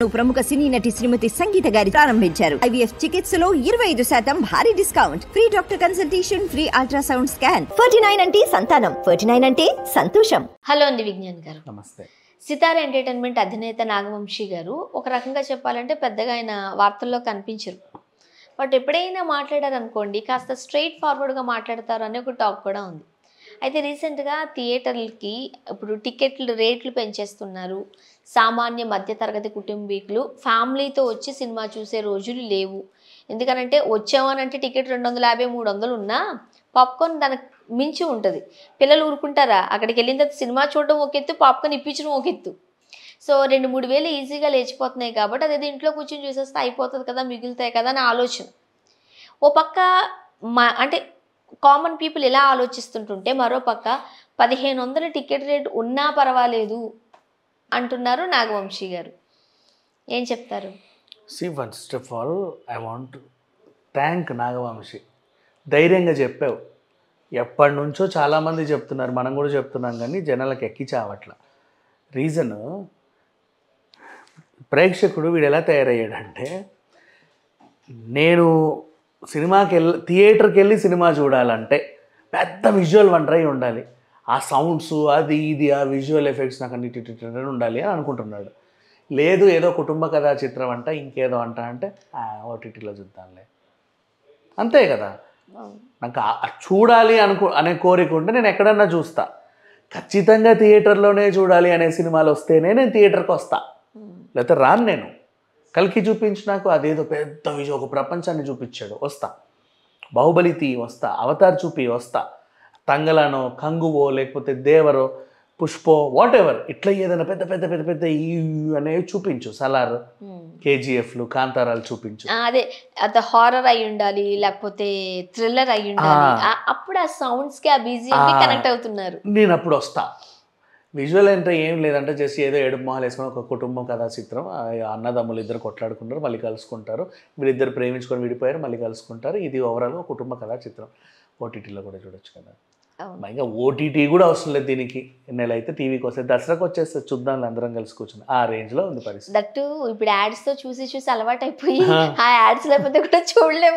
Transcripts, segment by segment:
ప్రముఖ సినీ నటి శ్రీమతి సంగీత గారి ప్రారంభించారు ఐవీఎఫ్ చికిత్సలో ఇరవై ఐదు శాతం భారీ discount free doctor consultation free ultrasound scan forty nine అంటే సంతానం ఫోర్టీ నైన్ అంటే సంతోషం హలో అండి విజ్ఞాన్ గారు నమస్తే సితార ఎంటర్టైన్మెంట్ అధినేత నాగవంశీ గారు ఒక రకంగా చెప్పాలంటే పెద్దగా ఆయన వార్తల్లో కనిపించరు బట్ ఎప్పుడైనా మాట్లాడారు అనుకోండి కాస్త స్ట్రైట్ ఫార్వర్డ్గా మాట్లాడతారు అనే ఒక టాక్ కూడా ఉంది అయితే రీసెంట్గా థియేటర్లకి ఇప్పుడు టికెట్లు రేట్లు పెంచేస్తున్నారు సామాన్య మధ్యతరగతి కుటుంబీకులు ఫ్యామిలీతో వచ్చి సినిమా చూసే రోజులు లేవు ఎందుకనంటే వచ్చామనంటే టికెట్ రెండు వందల యాభై మూడు వందలు ఉన్నా పాప్కార్న్ దానికి మించి ఉంటుంది పిల్లలు ఊరుకుంటారా అక్కడికి వెళ్ళిన తర్వాత సినిమా చూడడం ఒక ఎత్తు పాప్కార్న్ ఇప్పించడం ఒక ఎత్తు సో రెండు మూడు వేలు ఈజీగా లేచిపోతున్నాయి కాబట్టి అదే ఇంట్లో కూర్చొని చూసేస్తే అయిపోతుంది కదా మిగులుతాయి కదా అని ఆలోచన ఓ పక్క మా అంటే కామన్ పీపుల్ ఎలా ఆలోచిస్తుంటుంటే మరో పక్క పదిహేను వందల టికెట్ రేట్ ఉన్నా పర్వాలేదు అంటున్నారు నాగవంశీ గారు ఏం చెప్తారు see first of all I want thank Nagavamsi ధైర్యంగా చెప్పావు ఎప్పటి నుంచో చాలామంది చెప్తున్నారు మనం కూడా చెప్తున్నాం కానీ జనాలకు ఎక్కి చావట్ల రీజన్ ప్రేక్షకుడు వీడు ఎలా తయారయ్యాడంటే నేను సినిమాకి వెళ్ళి థియేటర్కి వెళ్ళి సినిమా చూడాలంటే పెద్ద విజువల్ వండర్ అయి ఉండాలి ఆ సౌండ్స్ అది ఇది ఆ విజువల్ ఎఫెక్ట్స్ నాకు అన్ని టిటి టిటి అని ఉండాలి అని అనుకుంటున్నాడు లేదు ఏదో కుటుంబ కథా చిత్రం అంట ఇంకేదో అంట అంటే ఓటీటీలో చూద్దాంలే అంతే కదా నాకు ఆ- ఆ చూడాలి అనుకో అనే కోరిక ఉంటే నేను ఎక్కడన్నా చూస్తా ఖచ్చితంగా థియేటర్లోనే చూడాలి అనే సినిమాలు వస్తేనే నేను థియేటర్కి వస్తా లేకపోతే రాను నేను కలికి చూపించి నాకు అదేదో పెద్ద విజయం ఒక ప్రపంచాన్ని చూపించాడు వస్తా బాహుబలి తీ వస్తా అవతార్ చూపి వస్తా తంగలానో కంగువో లేకపోతే దేవరో పుష్పో వాట్ ఎవర్ ఇట్లా ఏదైనా పెద్ద పెద్ద పెద్ద పెద్ద ఈ అనేవి చూపించు సలార్ కేజీఎఫ్లు కాంతారాలు చూపించు ఆ, అదే అది హారర్ అయి ఉండాలి లేకపోతే థ్రిల్లర్ అయి ఉండాలి ఆ. ఆ- అప్పుడు ఆ సౌండ్స్ కి ఆ బీజిఎం ఆ. కనెక్ట్ అవుతున్నారు నేను అప్పుడు వస్తా విజువల్ అంటే ఏం లేదంటే జస్ట్ ఏదో ఏడుపు మొహాలు వేసుకొని ఒక కుటుంబం కథా చిత్రం ఆ అన్నదమ్ములు ఇద్దరు కొట్లాడుకుంటారు మళ్ళీ కలుసుకుంటారు వీళ్ళిద్దరు ప్రేమించుకొని విడిపోయారు మళ్ళీ కలుసుకుంటారు ఇది ఓవరాల్గా కుటుంబ కథా చిత్రం ఓటీటీలో కూడా చూడొచ్చు కదా అవును. ఇంకా ఓటీటీ కూడా అవసరం లేదు దీనికి నెల అయితే టీవీకి వస్తే దసరాకి వచ్చేస్తే చూద్దాం అందరం కలిసి కూర్చుని ఆ రేంజ్లో ఉంది పరిస్థితి దట్టు ఇప్పుడు యాడ్స్ తో చూసి చూసి అలవాటు అయిపోయి ఆ. ఆ యాడ్స్ లేకపోతే కూడా చూడలేము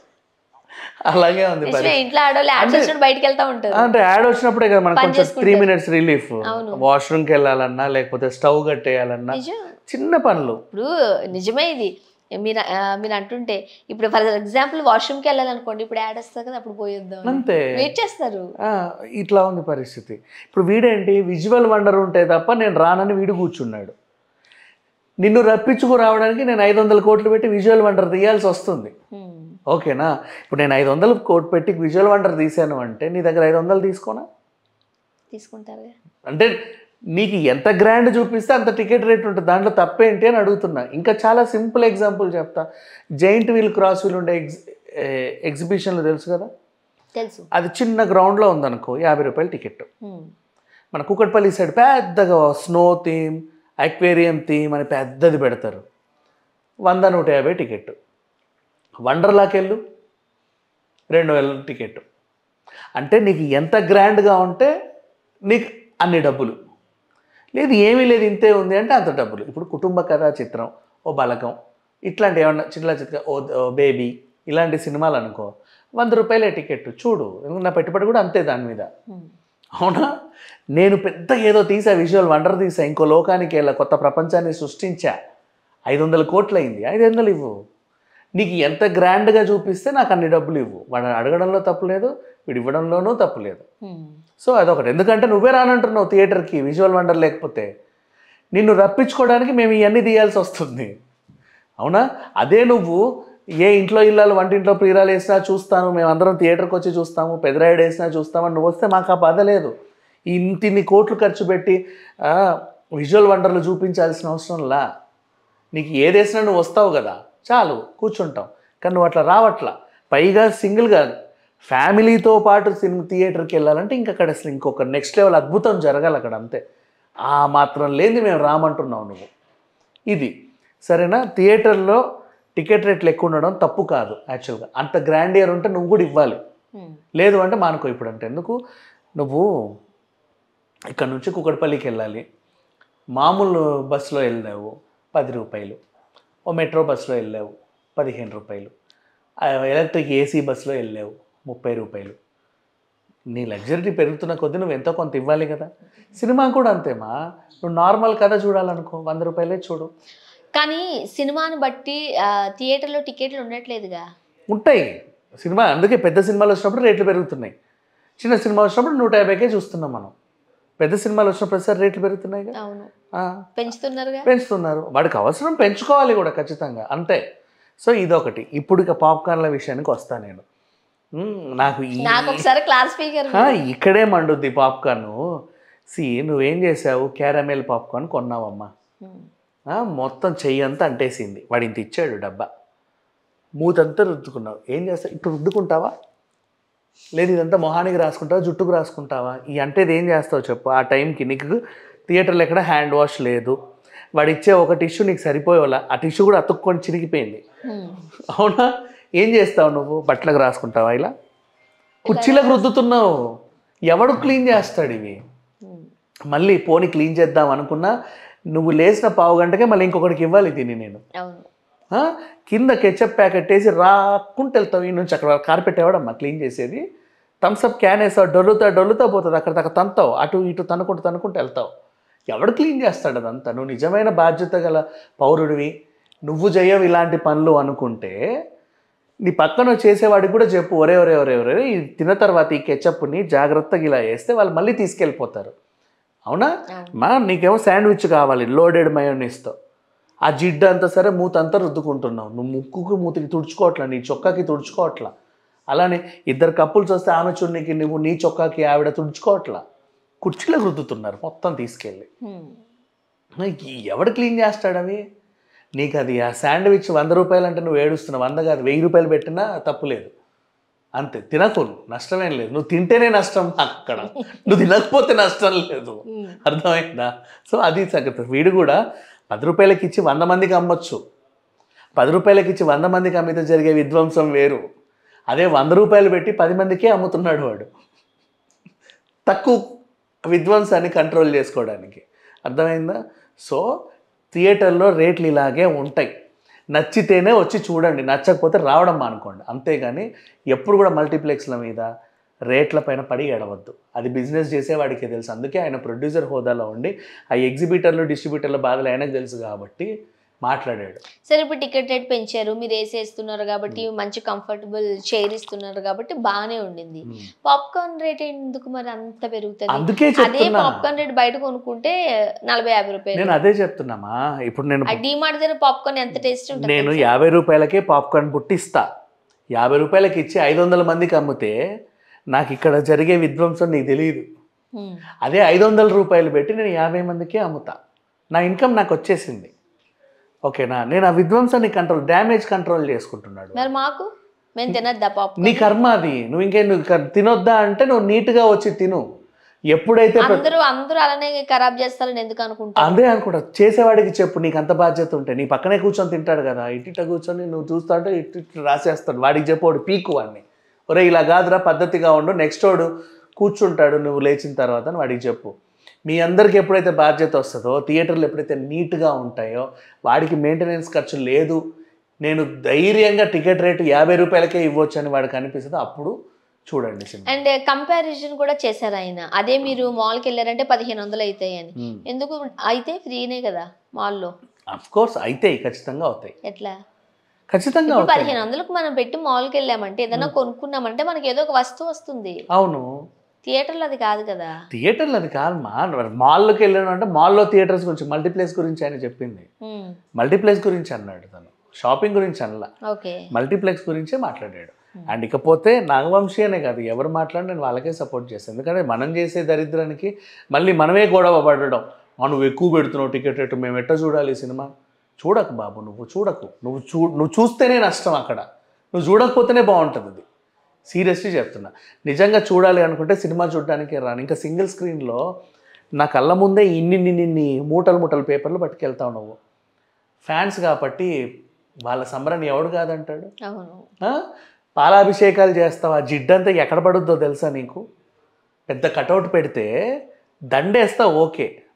అలాగే ఉంది నిజమే పరిస్థితి ఇంట్లో ఆడవాళ్ళు యాడ్స్ అంటే- వచ్చినప్పుడు బయటకు వెళ్తా ఉంటారు అంటే యాడ్ వచ్చినప్పుడే కదా మనకు పని కొంచెం త్రీ చేసుకుంటారు. మినిట్స్ రిలీఫ్ అవును. వాష్రూమ్కి వెళ్ళాలన్నా లేకపోతే స్టవ్ కట్టేయాలన్నా నిజం చిన్న పనులు ఇప్పుడు నిజమే ఇది మీరు ఆ, మీరు అంటుంటే ఇప్పుడు ఫర్ ఎగ్జాంపుల్ వాష్రూమ్కి వెళ్ళాలనుకోండి ఇప్పుడు యాడ్ వస్తుంది కదా అప్పుడు పోయొద్దాం అంతే వెయిట్ చేస్తారు ఆ, ఇట్లా ఉంది పరిస్థితి ఇప్పుడు వీడేంటి విజువల్ వండర్ ఉంటే తప్ప నేను రానని వీడు కూర్చున్నాడు నిన్ను రప్పించుకు రావడానికి నేను ఐదు వందల కోట్లు పెట్టి విజువల్ వండర్ తీయాల్సి వస్తుంది హ్మ్. ఓకేనా ఇప్పుడు నేను ఐదు వందలు కోట్ పెట్టి విజువల్ వండర్ తీసాను అంటే నీ దగ్గర ఐదు వందలు తీసుకోనా తీసుకుంటారు అంటే నీకు ఎంత గ్రాండ్ చూపిస్తే అంత టికెట్ రేట్ ఉంటుంది దాంట్లో తప్పేంటి అని అడుగుతున్నా ఇంకా చాలా సింపుల్ ఎగ్జాంపుల్ చెప్తా జైంట్ వీల్ క్రాస్ వీల్ ఉండే ఎగ్జ్ ఎగ్జిబిషన్లు తెలుసు కదా తెలుసు అది చిన్న గ్రౌండ్లో ఉందనుకో యాభై రూపాయలు టికెట్ హ్మ్. మన కుక్కట్పల్లి సైడ్ పెద్దగా స్నో థీమ్ అక్వేరియం థీమ్ అని పెద్దది పెడతారు వంద నూట యాభై టికెట్ వండర్లాకి వెళ్ళు రెండు వేల టికెట్ అంటే నీకు ఎంత గ్రాండ్గా ఉంటే నీకు అన్ని డబ్బులు లేదు ఏమీ లేదు ఇంతే ఉంది అంటే అంత డబ్బులు ఇప్పుడు కుటుంబ కథా చిత్రం ఓ బలకం ఇట్లాంటి ఏమన్నా చిన్న చిత్ర ఓ ఓ బేబీ ఇలాంటి సినిమాలు అనుకో వంద రూపాయలే టికెట్ చూడు నా పెట్టుబడి కూడా అంతే దాని మీద హ్మ్. అవునా నేను పెద్ద ఏదో తీసా విజువల్ వండర్ తీసా ఇంకో లోకానికి వెళ్ళా కొత్త ప్రపంచాన్ని సృష్టించా ఐదు వందల కోట్లు అయింది ఐదు వందలు ఇవ్వు నీకు ఎంత గ్రాండ్గా చూపిస్తే నాకు అన్ని డబ్బులు ఇవ్వు వాడు అడగడంలో తప్పు లేదు వీడు ఇవ్వడంలోనూ తప్పు లేదు హ్మ్. సో అదొకటి ఎందుకంటే నువ్వే రానంటున్నావు థియేటర్కి విజువల్ వండర్ లేకపోతే నిన్ను రప్పించుకోవడానికి మేము ఇవన్నీ తీయాల్సి వస్తుంది అవునా అదే నువ్వు ఏ ఇంట్లో ఇల్లాలు వంటింట్లో ప్రియురాలు వేసినా చూస్తాను మేము అందరం థియేటర్కి వచ్చి చూస్తాము పెదరాయుడు వేసినా చూస్తామని నువ్వు వస్తే మాకు ఆ బాధ లేదు ఇంటిన్ని కోట్లు ఖర్చు పెట్టి విజువల్ వండర్లు చూపించాల్సిన అవసరం లా నీకు ఏది వేసినా నువ్వు వస్తావు కదా చాలు కూర్చుంటాం కానీ నువ్వు అట్లా రావట్లా పైగా సింగిల్గా ఫ్యామిలీతో పాటు సినిమా థియేటర్కి వెళ్ళాలంటే ఇంక అక్కడ అసలు ఇంకొక నెక్స్ట్ లెవెల్ అద్భుతం జరగాలి అక్కడ అంతే ఆ మాత్రం లేని మేము రామంటున్నావు నువ్వు ఇది సరేనా థియేటర్లో టికెట్ రేట్లు ఎక్కువ ఉండడం తప్పు కాదు యాక్చువల్గా అంత గ్రాండ్ ఇయర్ ఉంటే నువ్వు కూడా ఇవ్వాలి హ్మ్. లేదు అంటే మానుకో ఇప్పుడు అంటే ఎందుకు నువ్వు ఇక్కడ నుంచి కుకట్పల్లికి వెళ్ళాలి మామూలు బస్సులో వెళ్ళినావు పది రూపాయలు ఓ మెట్రో బస్సులో వెళ్ళావు పదిహేను రూపాయలు ఆ ఎలక్ట్రిక్ ఏసీ బస్సులో వెళ్ళావు ముప్పై రూపాయలు నీ లగ్జరీ పెరుగుతున్న కొద్దీ నువ్వు ఎంతో కొంత ఇవ్వాలి కదా సినిమా కూడా అంతేమా నువ్వు నార్మల్ కథ చూడాలనుకో వంద రూపాయలే చూడు కానీ సినిమాని బట్టి ఆ, థియేటర్లో టికెట్లు ఉండట్లేదుగా ఉంటాయి సినిమా అందుకే పెద్ద సినిమాలు వచ్చినప్పుడు రేట్లు పెరుగుతున్నాయి చిన్న సినిమా వచ్చినప్పుడు నూట యాభైకే చూస్తున్నాం మనం పెద్ద సినిమాలు వచ్చినప్పుడు ప్రతిసారి రేట్లు పెరుగుతున్నాయి కదా అవును ఆ, పెంచుతున్నారుగా పెంచుతున్నారు వాడికి అవసరం పెంచుకోవాలి కూడా ఖచ్చితంగా అంతే సో ఇదొకటి ఇప్పుడు ఇక పాప్కార్న్ల విషయానికి వస్తా నేను మ్మ్, నాకు ఈ నాకు ఒకసారి క్లాస్ స్పీకర్ ఆ, ఇక్కడే మండుద్ది పాప్కార్న్ సి నువ్వేం చేసావు క్యారమెల్ పాప్కార్న్ కొన్నావమ్మా ఆ, మొత్తం చెయ్యి అంతా అంటేసింది వాడు ఇంత ఇచ్చాడు డబ్బా మూతంతా రుద్దుకున్నావు ఏం చేస్తావు ఇప్పుడు రుద్దుకుంటావా లేదు ఇదంతా మొహానికి రాసుకుంటావా జుట్టుకు రాసుకుంటావా ఈ అంటేది ఏం చేస్తావు చెప్పు ఆ టైంకి నీకు థియేటర్లో ఎక్కడ హ్యాండ్ వాష్ లేదు వాడు ఇచ్చే ఒక టిష్యూ నీకు సరిపోయేలా ఆ టిష్యూ కూడా అతుక్కొని చిరిగిపోయింది అవునా ఏం చేస్తావు నువ్వు బట్టలకు రాసుకుంటావా ఇలా కుర్చీలకు రుద్దుతున్నావు ఎవడు క్లీన్ చేస్తాడు ఇవి మళ్ళీ పోని క్లీన్ చేద్దాం అనుకున్నా నువ్వు లేచిన పావు గంటకే మళ్ళీ ఇంకొకటికి ఇవ్వాలి దీన్ని నేను అవును ఆ? కింద కెచప్ ప్యాకెట్ వేసి రాకుంటూ వెళ్తావు ఈ నుంచి అక్కడ కార్పెట్ ఎవడమ్మా క్లీన్ చేసేది థమ్స్అప్ క్యాన్ వేస్తావు డొల్లుతా డొల్లుతా పోతుంది అక్కడ దాకా తంతావు అటు ఇటు తనుకుంటూ తనుకుంటూ వెళ్తావు ఎవడు క్లీన్ చేస్తాడు అదంతా నువ్వు నిజమైన బాధ్యత గల పౌరుడివి నువ్వు చేయవు ఇలాంటి పనులు అనుకుంటే నీ పక్కన చేసేవాడికి కూడా చెప్పు ఒరే ఒరే ఒరే ఒరే ఈ తిన్న తర్వాత ఈ కెచప్ని జాగ్రత్తగా ఇలా వేస్తే వాళ్ళు మళ్ళీ తీసుకెళ్ళిపోతారు అవునా అవును. మా నీకేమో శాండ్విచ్ కావాలి లోడెడ్ మయోనీస్తో ఆ జిడ్డు అంతా సరే మూత అంతా రుద్దుకుంటున్నావు నువ్వు ముక్కుకి మూతికి తుడుచుకోవట్లా నీ చొక్కాకి తుడుచుకోవట్లా అలానే ఇద్దరు కప్పుల్స్ వస్తే ఆమె చున్నీకి నువ్వు నీ చొక్కాకి ఆవిడ తుడుచుకోవట్లా కుర్చీలకు రుద్దుతున్నారు మొత్తం తీసుకెళ్ళి ఈ ఎవడు క్లీన్ చేస్తాడు అవి నీకు అది ఆ శాండ్విచ్ వంద రూపాయలు అంటే నువ్వు ఏడుస్తున్నావు వంద కాదు వెయ్యి రూపాయలు పెట్టినా తప్పు లేదు అంతే తినకు నష్టమేం లేదు నువ్వు తింటేనే నష్టం అక్కడ నువ్వు తినకపోతే నష్టం లేదు అర్థమైందా సో అది సంగతి వీడు కూడా పది రూపాయలకి ఇచ్చి వంద మందికి అమ్మొచ్చు పది రూపాయలకి ఇచ్చి వంద మందికి అమ్మితే జరిగే విధ్వంసం వేరు అదే వంద రూపాయలు పెట్టి పది మందికే అమ్ముతున్నాడు వాడు తక్కువ విధ్వంసాన్ని కంట్రోల్ చేసుకోవడానికి అర్థమైందా సో థియేటర్లో రేట్లు ఇలాగే ఉంటాయి నచ్చితేనే వచ్చి చూడండి నచ్చకపోతే రావడం మానుకోండి అంతేగాని ఎప్పుడు కూడా మల్టీప్లెక్స్ల మీద రేట్ల పైన పడి ఎడవద్దు అది బిజినెస్ చేసేవాడికే తెలుసు అందుకే ఆయన ప్రొడ్యూసర్ హోదాలో ఉండి ఆ ఎగ్జిబిటర్లు డిస్ట్రిబ్యూటర్ల బాధలు ఆయనకు తెలుసు కాబట్టి మాట్లాడాడు సరే ఇప్పుడు టికెట్ రేట్ పెంచారు మీరు వేసేస్తున్నారు కాబట్టి మంచి కంఫర్టబుల్ చైర్ ఇస్తున్నారు కాబట్టి బాగానే ఉండింది పాప్కార్న్ రేట్ ఎందుకు మరి అంత పెరుగుతుంది అందుకే అదే చెప్తున్నా పాప్కార్న్ రేట్ బయట కొనుక్కుంటే నలభై యాభై రూపాయలు నేను అదే చెప్తున్నామా ఇప్పుడు నేను ఆ డిమార్ట్ దగ్గర పాప్కార్న్ ఎంత టేస్ట్ ఉంటుంది నేను తెలుసా? యాభై రూపాయలకే పాప్కార్న్ పుట్టిస్తా యాభై రూపాయలకి ఇచ్చి ఐదు వందల మందికి అమ్మితే నాకు ఇక్కడ జరిగే విధ్వంసం నీకు తెలియదు హ్మ్. అదే ఐదు వందల రూపాయలు పెట్టి నేను యాభై మందికే అమ్ముతా నా ఇన్కమ్ నాకు వచ్చేసింది ఓకేనా నేను ఆ విధ్వంసాన్ని కంట్రోల్ డ్యామేజ్ కంట్రోల్ చేసుకుంటున్నాడు మరి మాకు మేము తినద్దా పాప్కార్న్ నీ కర్మ అది నువ్వు ఇంకే నువ్వు క- తినొద్దా అంటే నువ్వు నీట్గా వచ్చి తిను ఎప్పుడైతే ప్ర- అందరూ అందరూ అలానే ఖరాబ్ చేస్తారని ఎందుకు అనుకుంటా అదే అనుకుంటా చేసేవాడికి చెప్పు నీకు అంత బాధ్యత ఉంటే నీ పక్కనే కూర్చొని తింటాడు కదా ఇటు ఇట్ట కూర్చొని నువ్వు చూస్తా అంటే ఇటు ఇటు రాసేస్తాడు వాడికి చెప్పు వాడు పీకు వాడిని ఒరే ఇలా కాదురా పద్ధతిగా ఉండు నెక్స్ట్ వాడు కూర్చుంటాడు నువ్వు లేచిన తర్వాత అని వాడికి చెప్పు మీ అందరికి ఎప్పుడైతే బాధ్యత వస్తుందో థియేటర్లు ఎప్పుడైతే నీట్గా ఉంటాయో వాడికి మెయింటెనెన్స్ ఖర్చు లేదు నేను ధైర్యంగా టికెట్ రేటు యాభై రూపాయలకే ఇవ్వచ్చు అని వాడికి అనిపిస్తుంది అప్పుడు చూడండి సినిమా అండ్ కంపారిజన్ కూడా చేశారు ఆయన అదే మీరు మాల్కి వెళ్ళారంటే పదిహేను వందలు అవుతాయి అని ఎందుకు అయితే ఫ్రీనే కదా మాల్లో అఫ్ కోర్స్ అవుతాయి ఖచ్చితంగా అవుతాయి ఎట్లా ఖచ్చితంగా ఇప్పుడు అవుతాయి పదిహేను వందలకు మనం పెట్టి మాల్కి వెళ్ళామంటే ఏదైనా కొనుక్కున్నామంటే మనకి ఏదో ఒక వస్తువు వస్తుంది అవును థియేటర్లో అది కాదు కదా థియేటర్లు అది కాదు మా మాల్లోకి వెళ్ళాను అంటే మాల్లో థియేటర్స్ గురించి మల్టీప్లేస్ గురించి ఆయన చెప్పింది హ్మ్. మల్టీప్లేస్ గురించి అన్నాడు తను షాపింగ్ గురించి అనలా ఓకే మల్టీప్లెక్స్ గురించే మాట్లాడాడు అండ్ ఇకపోతే నాగవంశీ అనే కాదు ఎవరు మాట్లాడి నేను వాళ్ళకే సపోర్ట్ చేస్తాను ఎందుకంటే మనం చేసే దరిద్రానికి మళ్ళీ మనమే గొడవ పడడం "ఆ, నువ్వు ఎక్కువ పెడుతున్నావు టికెట్ రేటు మేము ఎట్ట చూడాలి ఈ సినిమా చూడకు బాబు నువ్వు చూడకు నువ్వు చూ నువ్వు చూస్తేనే నష్టం అక్కడ నువ్వు చూడకపోతేనే బాగుంటుంది అది సీరియస్లీ చెప్తున్నా నిజంగా చూడాలి అనుకుంటే సినిమా చూడడానికి రాను ఇంకా సింగిల్ స్క్రీన్లో నా కళ్ళ ముందే ఇన్ని ఇన్ని ఇన్ని మూటలు మూటలు పేపర్లు పట్టుకెళ్తావు నువ్వు ఫ్యాన్స్ కాబట్టి వాళ్ళ సంబరాన్ని ఎవడు కాదంటాడు అవును ఆ? పాలాభిషేకాలు చేస్తావు ఆ జిడ్డంతా ఎక్కడ పడుద్దో తెలుసా నీకు పెద్ద కటౌట్ పెడితే దండేస్తావు ఓకే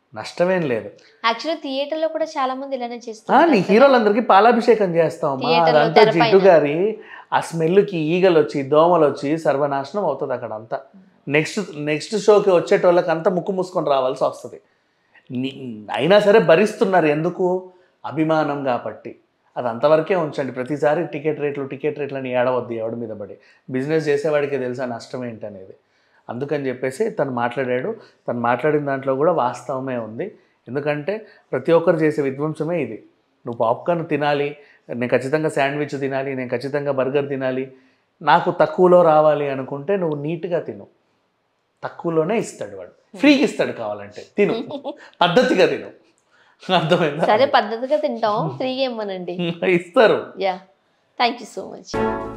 నష్టమేం లేదు యాక్చువల్లీ థియేటర్ లో కూడా చాలా మంది ఇలానే ఆ, చేస్తారు నీ హీరోలందరికీ పాలాభిషేకం చేస్తామమ్మా థియేటర్లో అదంతా తెరపైన. జిడ్డు గారి ఆ స్మెల్కి ఈగలు వచ్చి దోమలు వచ్చి సర్వనాశనం అవుతుంది అక్కడ అంతా నెక్స్ట్ నెక్స్ట్ షోకి వచ్చేటోళ్ళకి అంతా ముక్కు మూసుకొని రావాల్సి వస్తుంది ని- అయినా సరే భరిస్తున్నారు ఎందుకు అభిమానం కాబట్టి అది అంతవరకే ఉంచండి ప్రతిసారి టికెట్ రేట్లు టికెట్ రేట్లు అని ఏడవద్దు ఎవడి మీద పడి బిజినెస్ చేసేవాడికి తెలుసా నష్టం ఏంటనేది అందుకని చెప్పేసి తను మాట్లాడాడు తను మాట్లాడిన దాంట్లో కూడా వాస్తవమే ఉంది ఎందుకంటే ప్రతి ఒక్కరు చేసే విధ్వంసమే ఇది నువ్వు పాప్కార్న్ తినాలి నేను ఖచ్చితంగా శాండ్విచ్ తినాలి నేను ఖచ్చితంగా బర్గర్ తినాలి నాకు తక్కువలో రావాలి అనుకుంటే నువ్వు నీట్గా తిను తక్కువలోనే ఇస్తాడు వాడు ఫ్రీకి ఇస్తాడు కావాలంటే తిను పద్ధతిగా తిను అర్థమైందా సరే పద్ధతిగా తింటాం ఫ్రీగా ఇమ్మనండి ఇస్తారు yeah thank you so much